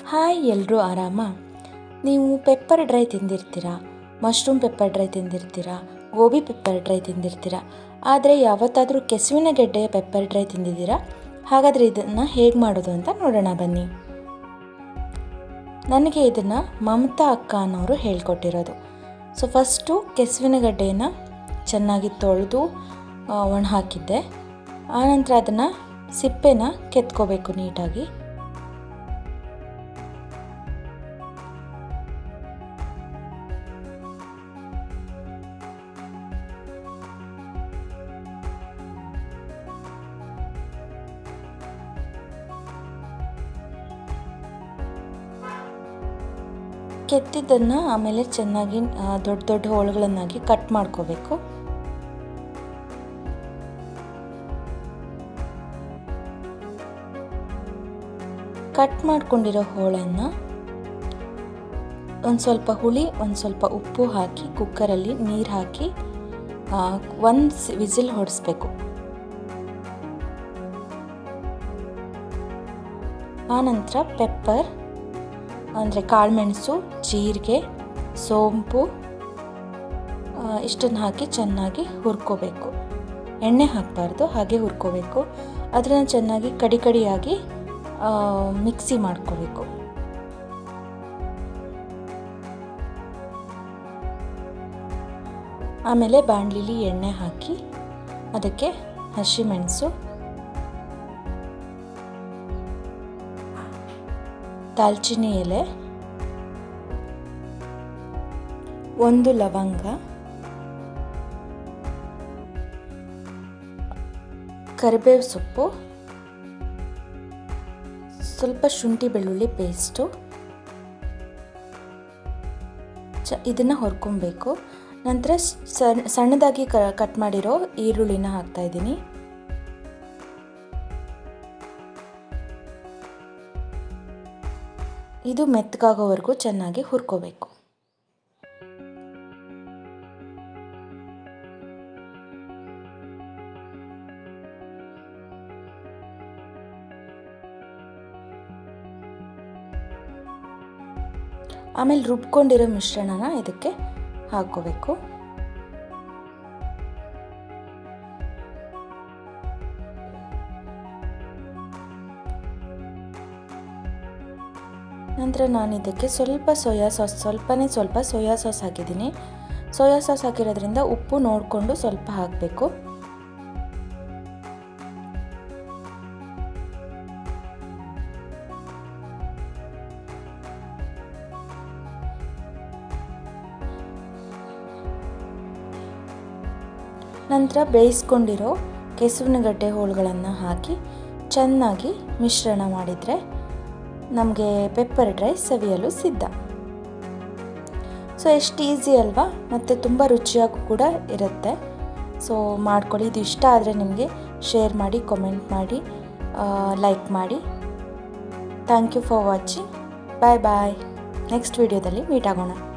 hi ಎಲ್ಲರೂ ಆರಾಮ ನೀವು ಪೆಪ್ಪರ್ ಡ್ರೈ ತಿಂದಿರ್ತೀರಾ ಮಶ್ರೂಮ್ ಪೆಪ್ಪರ್ ಡ್ರೈ ತಿಂದಿರ್ತೀರಾ ಗೋಬಿ ಪೆಪ್ಪರ್ ಡ್ರೈ ತಿಂದಿರ್ತೀರಾ ಆದರೆ ಯಾವತ್ತಾದರೂ ಕೆಸುವಿನ ಗೆಡ್ಡೆಯ ಪೆಪ್ಪರ್ ಡ್ರೈ ತಿಂದಿದ್ದೀರಾ ಹಾಗಾದರೆ ಇದನ್ನು ಹೇಗೆ ಮಾಡೋದು ಅಂತ ನೋಡೋಣ ಬನ್ನಿ ನನಗೆ ಇದನ್ನು ಮಮತಾ ಅಕ್ಕ ಅನ್ನೋರು ಹೇಳ್ಕೊಟ್ಟಿರೋದು ಸೊ ಫಸ್ಟು ಕೆಸುವಿನ ಗಡ್ಡೆಯನ್ನು ಚೆನ್ನಾಗಿ ತೊಳೆದು ಒಣ ಹಾಕಿದ್ದೆ ಆನಂತರ ಅದನ್ನು ಸಿಪ್ಪೆನ ಕೆತ್ಕೋಬೇಕು ನೀಟಾಗಿ ಕೆತ್ತಿದ್ದನ್ನು ಆಮೇಲೆ ಚೆನ್ನಾಗಿ ದೊಡ್ಡ ದೊಡ್ಡ ಹೋಳುಗಳನ್ನಾಗಿ ಕಟ್ ಮಾಡ್ಕೋಬೇಕು ಕಟ್ ಮಾಡ್ಕೊಂಡಿರೋ ಹೋಳನ್ನು ಒಂದು ಸ್ವಲ್ಪ ಹುಳಿ ಒಂದು ಸ್ವಲ್ಪ ಉಪ್ಪು ಹಾಕಿ ಕುಕ್ಕರಲ್ಲಿ ನೀರು ಹಾಕಿ ಒಂದು ವಿಸಿಲ್ ಹೊಡಿಸ್ಬೇಕು ಆನಂತರ ಪೆಪ್ಪರ್ ಅಂದರೆ ಕಾಳುಮೆಣಸು ಜೀರಿಗೆ ಸೋಂಪು ಇಷ್ಟನ್ನು ಹಾಕಿ ಚೆನ್ನಾಗಿ ಹುರ್ಕೋಬೇಕು ಎಣ್ಣೆ ಹಾಕಬಾರ್ದು ಹಾಗೆ ಹುರ್ಕೋಬೇಕು ಅದನ್ನು ಚೆನ್ನಾಗಿ ಕಡಿ ಕಡಿಯಾಗಿ ಮಿಕ್ಸಿ ಮಾಡ್ಕೋಬೇಕು ಆಮೇಲೆ ಬಾಣಲಿಲಿ ಎಣ್ಣೆ ಹಾಕಿ ಅದಕ್ಕೆ ಹಸಿಮೆಣಸು ದಾಲ್ಚಿನ್ನಿ ಎಲೆ ಒಂದು ಲವಂಗ ಕರಿಬೇವು ಸೊಪ್ಪು ಸ್ವಲ್ಪ ಶುಂಠಿ ಬೆಳ್ಳುಳ್ಳಿ ಪೇಸ್ಟು ಚ ಇದನ್ನು ಹೊರ್ಕೊಬೇಕು ನಂತರ ಸಣ್ಣದಾಗಿ ಕಟ್ ಮಾಡಿರೋ ಈರುಳ್ಳಿನ ಹಾಕ್ತಾ ಇದ್ದೀನಿ ಇದು ಮೆತ್ತಗಾಗೋವರೆಗೂ ಚೆನ್ನಾಗಿ ಹುರ್ಕೋಬೇಕು ಆಮೇಲೆ ರುಬ್ಕೊಂಡಿರೋ ಮಿಶ್ರಣನ ಇದಕ್ಕೆ ಹಾಕೋಬೇಕು ನಂತರ ನಾನು ಇದಕ್ಕೆ ಸ್ವಲ್ಪ ಸೋಯಾ ಸಾಸ್ ಸ್ವಲ್ಪನೇ ಸ್ವಲ್ಪ ಸೋಯಾ ಸಾಸ್ ಹಾಕಿದ್ದೀನಿ ಸೋಯಾ ಸಾಸ್ ಹಾಕಿರೋದ್ರಿಂದ ಉಪ್ಪು ನೋಡಿಕೊಂಡು ಸ್ವಲ್ಪ ಹಾಕಬೇಕು ನಂತರ ಬೇಯಿಸ್ಕೊಂಡಿರೋ ಕೆಸುವಿನಗಡ್ಡೆ ಹೋಳುಗಳನ್ನು ಹಾಕಿ ಚೆನ್ನಾಗಿ ಮಿಶ್ರಣ ಮಾಡಿದರೆ ನಮಗೆ ಪೆಪ್ಪರ್ ಡ್ರೈ ಸವಿಯಲು ಸಿದ್ಧ ಸೊ ಎಷ್ಟು ಈಸಿ ಅಲ್ವಾ ಮತ್ತು ತುಂಬ ರುಚಿಯಾಗಿ ಕೂಡ ಇರುತ್ತೆ ಸೊ ಮಾಡ್ಕೊಳ್ಳಿ ಇದು ಇಷ್ಟ ಆದರೆ ನಿಮಗೆ ಶೇರ್ ಮಾಡಿ ಕಮೆಂಟ್ ಮಾಡಿ ಲೈಕ್ ಮಾಡಿ thank you for watching bye bye next ವಿಡಿಯೋದಲ್ಲಿ ಮೀಟ್ ಆಗೋಣ